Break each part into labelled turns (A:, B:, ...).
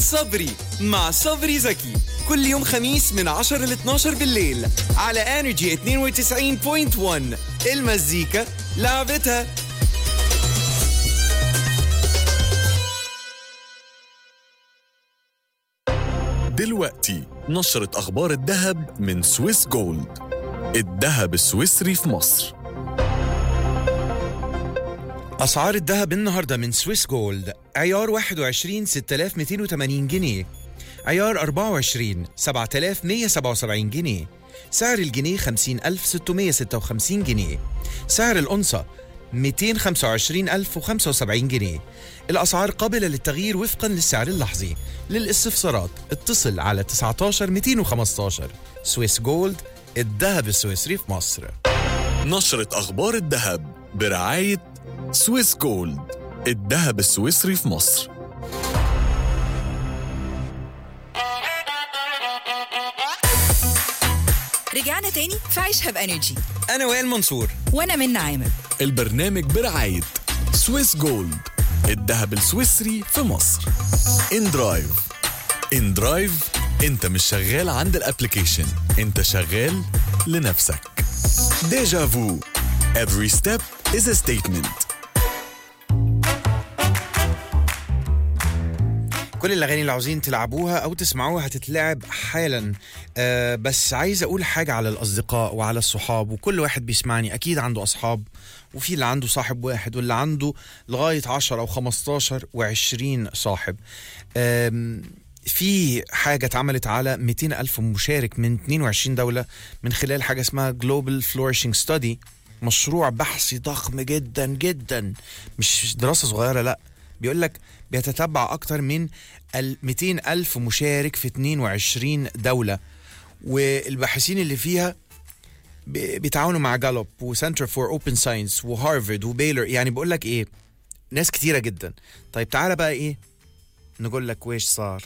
A: صبري مع صبري زكي كل يوم خميس من 10 ل 12 بالليل على انرجي 92.1 المزيكا لعبتها
B: دلوقتي نشرة أخبار الذهب من سويس جولد الذهب السويسري في مصر
C: أسعار الذهب النهاردة من سويس جولد عيار 21 6280 جنيه عيار 24 7177 جنيه سعر الجنيه 50656 جنيه سعر الأنصة 225075 جنيه الأسعار قابلة للتغيير وفقا للسعر اللحظي للاستفسارات اتصل على 19 215 سويس جولد الذهب السويسري في مصر
B: نشرة أخبار الذهب برعاية سويس جولد الذهب السويسري في مصر
D: رجعنا تاني في عيشها بانرجي
C: أنا وائل منصور
D: وانا من عامر
B: البرنامج برعاية سويس جولد الذهب السويسري في مصر ان درايف ان درايف انت مش شغال عند الابليكيشن انت شغال لنفسك ديجا فو every step is a statement
C: كل الاغاني اللي عاوزين تلعبوها او تسمعوها هتتلعب حالا أه بس عايز اقول حاجه على الاصدقاء وعلى الصحاب وكل واحد بيسمعني اكيد عنده اصحاب وفي اللي عنده صاحب واحد واللي عنده لغايه 10 او 15 و20 صاحب أم، في حاجة اتعملت على 200 ألف مشارك من 22 دولة من خلال حاجة اسمها Global Flourishing Study مشروع بحثي ضخم جدا جدا مش دراسة صغيرة لا بيقول لك بيتتبع أكتر من ال 200 ألف مشارك في 22 دولة والباحثين اللي فيها ب- بيتعاونوا مع جالوب وسنتر فور اوبن ساينس وهارفارد وبيلر يعني بقول لك ايه ناس كتيرة جدا طيب تعالى بقى ايه نقول لك ويش صار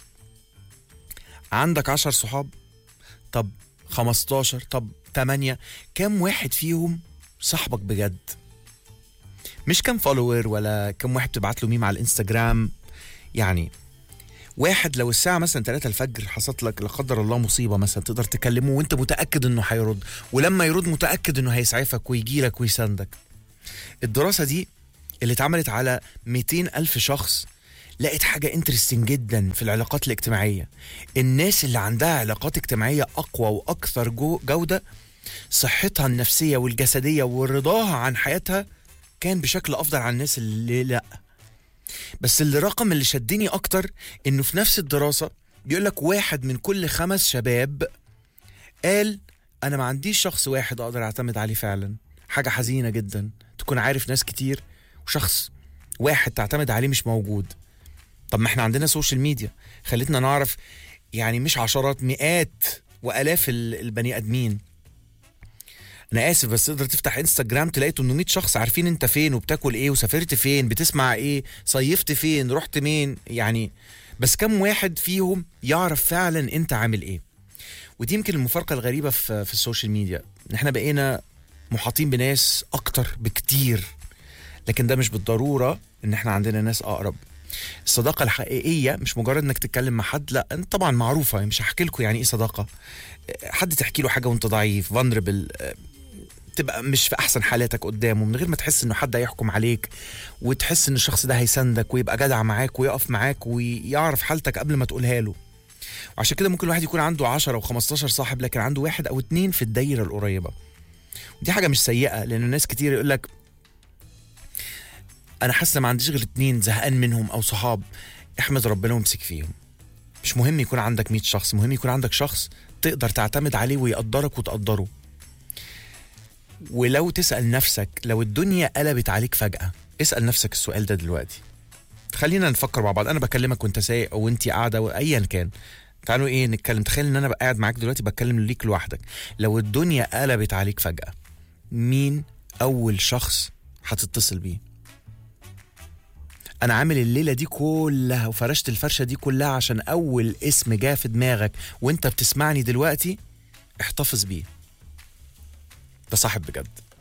C: عندك عشر صحاب طب 15 طب 8 كم واحد فيهم صاحبك بجد مش كم فولوور ولا كم واحد بتبعت له ميم على الانستجرام يعني واحد لو الساعة مثلا 3 الفجر حصلت لك لا قدر الله مصيبة مثلا تقدر تكلمه وانت متأكد انه هيرد ولما يرد متأكد انه هيسعفك ويجي لك ويساندك الدراسة دي اللي اتعملت على 200 ألف شخص لقيت حاجة انترستنج جدا في العلاقات الاجتماعية الناس اللي عندها علاقات اجتماعية أقوى وأكثر جو جودة صحتها النفسية والجسدية ورضاها عن حياتها كان بشكل أفضل عن الناس اللي لأ بس الرقم اللي شدني أكتر إنه في نفس الدراسة بيقول لك واحد من كل خمس شباب قال أنا ما عنديش شخص واحد أقدر أعتمد عليه فعلا حاجة حزينة جدا تكون عارف ناس كتير وشخص واحد تعتمد عليه مش موجود طب ما احنا عندنا سوشيال ميديا خلتنا نعرف يعني مش عشرات مئات والاف ال- البني ادمين انا اسف بس تقدر تفتح انستجرام تلاقي 800 شخص عارفين انت فين وبتاكل ايه وسافرت فين بتسمع ايه صيفت فين رحت مين يعني بس كم واحد فيهم يعرف فعلا انت عامل ايه ودي يمكن المفارقه الغريبه في في السوشيال ميديا ان احنا بقينا محاطين بناس اكتر بكتير لكن ده مش بالضروره ان احنا عندنا ناس اقرب الصداقة الحقيقية مش مجرد انك تتكلم مع حد لا انت طبعا معروفة مش هحكي لكم يعني ايه صداقة حد تحكي له حاجة وانت ضعيف فانربل تبقى مش في احسن حالاتك قدامه من غير ما تحس انه حد هيحكم عليك وتحس ان الشخص ده هيساندك ويبقى جدع معاك ويقف معاك ويعرف حالتك قبل ما تقولها له وعشان كده ممكن الواحد يكون عنده 10 او 15 صاحب لكن عنده واحد او اتنين في الدايرة القريبة ودي حاجة مش سيئة لان الناس كتير يقول لك انا حاسه ما عنديش غير اتنين زهقان منهم او صحاب احمد ربنا وامسك فيهم مش مهم يكون عندك 100 شخص مهم يكون عندك شخص تقدر تعتمد عليه ويقدرك وتقدره ولو تسأل نفسك لو الدنيا قلبت عليك فجأة اسأل نفسك السؤال ده دلوقتي خلينا نفكر مع بعض انا بكلمك وانت سايق او انت قاعده او ايا كان تعالوا ايه نتكلم تخيل ان انا بقى قاعد معاك دلوقتي بتكلم ليك لوحدك لو الدنيا قلبت عليك فجأة مين اول شخص هتتصل بيه انا عامل الليله دي كلها وفرشت الفرشه دي كلها عشان اول اسم جه في دماغك وانت بتسمعني دلوقتي احتفظ بيه ده صاحب بجد